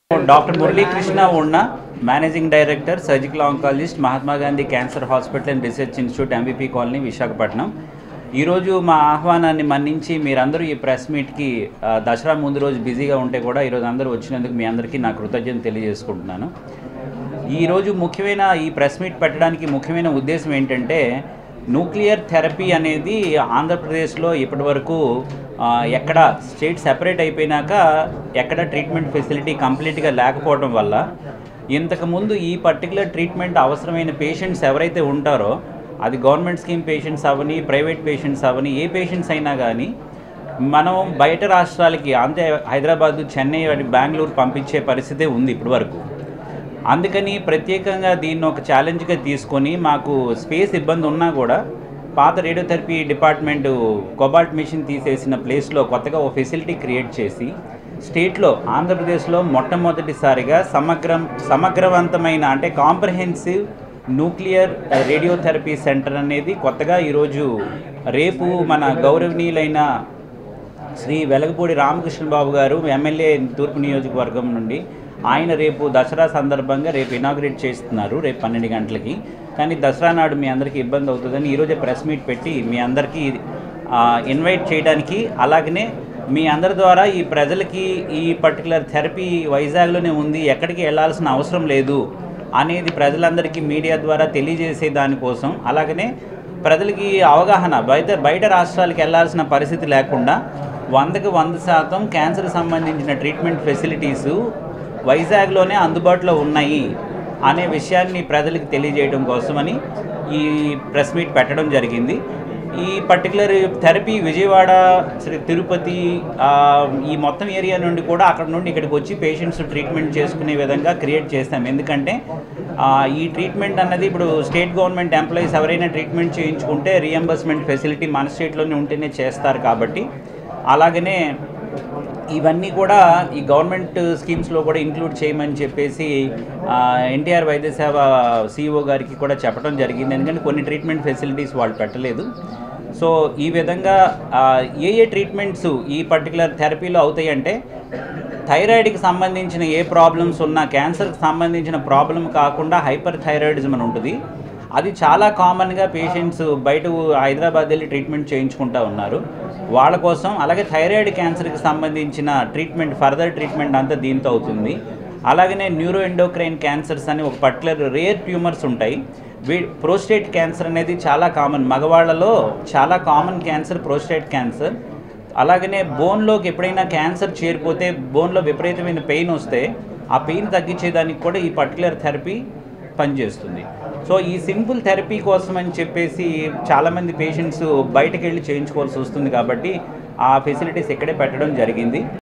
doctor Muralikrishna ఉన్న managing director surgical oncologist Mahatma Gandhi cancer hospital and research institute MVP colony Visakhapatnam ఈరోజు మా ఆహ్వానాన్ని మన్నించి మీరందరూ ఈ ప్రెస్ మీట్కి ఆ, దసరా ముందు రోజు బిజీగా ఉంటే కూడా ఈరోజు అందరూ వచ్చినందుకు మీ అందరికీ నా కృతజ్ఞత తెలియజేసుకుంటున్నాను ఈరోజు ముఖ్యమైన ఈ ప్రెస్ మీట్ పెట్టడానికి ముఖ్యమైన ఉద్దేశం ఏంటంటే న్యూక్లియర్ థెరపీ అనేది ఆంధ్రప్రదేశ్లో ఇప్పటివరకు ఆ, ఎక్కడ స్టేట్ సెపరేట్ అయిపోయినాక ఎక్కడ ట్రీట్మెంట్ ఫెసిలిటీ కంప్లీట్గా లేకపోవడం వల్ల ఇంతకుముందు ఈ పర్టికులర్ ట్రీట్మెంట్ అవసరమైన పేషెంట్స్ ఎవరైతే ఉంటారో అది గవర్నమెంట్ స్కీమ్ పేషెంట్స్ అవని ప్రైవేట్ పేషెంట్స్ అవని ఏ పేషెంట్స్ అయినా కానీ మనం బయట రాష్ట్రాలకి అంతే హైదరాబాద్ చెన్నై బెంగళూరు పంపించే పరిస్థితే ఉంది ఇప్పటివరకు అందుకని ప్రత్యేకంగా దీన్ని ఒక ఛాలెంజ్గా తీసుకొని మాకు స్పేస్ ఇబ్బంది ఉన్నా కూడా పాత రేడియోథెరపీ డిపార్ట్మెంట్ కొబాల్ట్ మిషన్ తీసేసిన ప్లేస్లో కొత్తగా ఒక ఫెసిలిటీ క్రియేట్ చేసి స్టేట్లో ఆంధ్రప్రదేశ్లో మొట్టమొదటిసారిగా సమగ్రం సమగ్రవంతమైన అంటే కాంప్రహెన్సివ్ న్యూక్లియర్ రేడియోథెరపీ సెంటర్ అనేది కొత్తగా ఈరోజు రేపు మన గౌరవనీయులైన శ్రీ వెలగపూడి రామకృష్ణ బాబు గారు ఎమ్మెల్యే తూర్పు నియోజకవర్గం నుండి ఆయన రేపు దసరా సందర్భంగా రేపు ఇనాగ్రేట్ చేస్తున్నారు రేపు పన్నెండు గంటలకి కానీ దసరా నాడు మీ అందరికీ ఇబ్బంది అవుతుందని ఈరోజే ప్రెస్ మీట్ పెట్టి మీ అందరికీ ఆ, ఇన్వైట్ చేయడానికి అలాగనే మీ అందరి ద్వారా ఈ ప్రజలకి ఈ పర్టికులర్ థెరపీ వైజాగ్లోనే ఉంది ఎక్కడికి వెళ్ళాల్సిన అవసరం లేదు అనేది ప్రజలందరికీ మీడియా ద్వారా తెలియజేసే దానికోసం అలాగనే ప్రజలకి అవగాహన బయట బయట రాష్ట్రాలకు వెళ్ళాల్సిన పరిస్థితి లేకుండా వందకు వంద శాతం క్యాన్సర్ సంబంధించిన ట్రీట్మెంట్ ఫెసిలిటీసు వైజాగ్లోనే అందుబాటులో ఉన్నాయి అనే విషయాన్ని ప్రజలకు తెలియజేయడం కోసమని ఈ ప్రెస్ మీట్ పెట్టడం జరిగింది ఈ పర్టికులర్ థెరపీ విజయవాడ శ్రీ తిరుపతి ఆ, ఈ మొత్తం ఏరియా నుండి కూడా అక్కడ నుండి ఇక్కడికి వచ్చి పేషెంట్స్ ట్రీట్మెంట్ చేసుకునే విధంగా క్రియేట్ చేస్తాం ఎందుకంటే ఆ, ఈ ట్రీట్మెంట్ అన్నది ఇప్పుడు స్టేట్ గవర్నమెంట్ ఎంప్లాయీస్ ఎవరైనా ట్రీట్మెంట్ చేయించుకుంటే రియంబర్స్మెంట్ ఫెసిలిటీ మన స్టేట్లోనే ఉంటేనే చేస్తారు కాబట్టి అలాగనే ఇవన్నీ కూడా ఈ గవర్నమెంట్ స్కీమ్స్లో కూడా ఇంక్లూడ్ చేయమని చెప్పేసి ఎన్టీఆర్ వైద్య సేవ సిఇఓ గారికి కూడా చెప్పడం జరిగింది ఎందుకంటే కొన్ని ట్రీట్మెంట్ ఫెసిలిటీస్ వాళ్ళు పెట్టలేదు సో ఈ విధంగా ఆ, ఏ ఏ ట్రీట్మెంట్స్ ఈ పర్టికులర్ థెరపీలో అవుతాయి అంటే థైరాయిడ్కి సంబంధించిన ఏ ప్రాబ్లమ్స్ ఉన్నా క్యాన్సర్కి సంబంధించిన ప్రాబ్లం కాకుండా హైపర్ థైరాయిడిజం అని ఉంటుంది అది చాలా కామన్గా పేషెంట్స్ బయట హైదరాబాద్ వెళ్ళి ట్రీట్మెంట్ చేయించుకుంటూ ఉన్నారు వాళ్ళ కోసం అలాగే థైరాయిడ్ క్యాన్సర్కి సంబంధించిన ట్రీట్మెంట్ ఫర్దర్ ట్రీట్మెంట్ అంతా దీంతో అవుతుంది అలాగనే న్యూరో ఎండోక్రైన్ క్యాన్సర్స్ అని ఒక పర్టికులర్ రేర్ ట్యూమర్స్ ఉంటాయి వీ ప్రోస్టేట్ క్యాన్సర్ అనేది చాలా కామన్ మగవాళ్ళలో చాలా కామన్ క్యాన్సర్ ప్రోస్టేట్ క్యాన్సర్ అలాగనే బోన్లోకి ఎప్పుడైనా క్యాన్సర్ చేరిపోతే బోన్లో విపరీతమైన పెయిన్ వస్తే ఆ పెయిన్ తగ్గించేదానికి కూడా ఈ పర్టికులర్ థెరపీ పనిచేస్తుంది సో ఈ సింపుల్ థెరపీ కోసం అని చెప్పేసి చాలామంది పేషెంట్స్ బయటకు వెళ్ళి చేయించుకోవాల్సి వస్తుంది కాబట్టి ఆ ఫెసిలిటీస్ ఇక్కడే పెట్టడం జరిగింది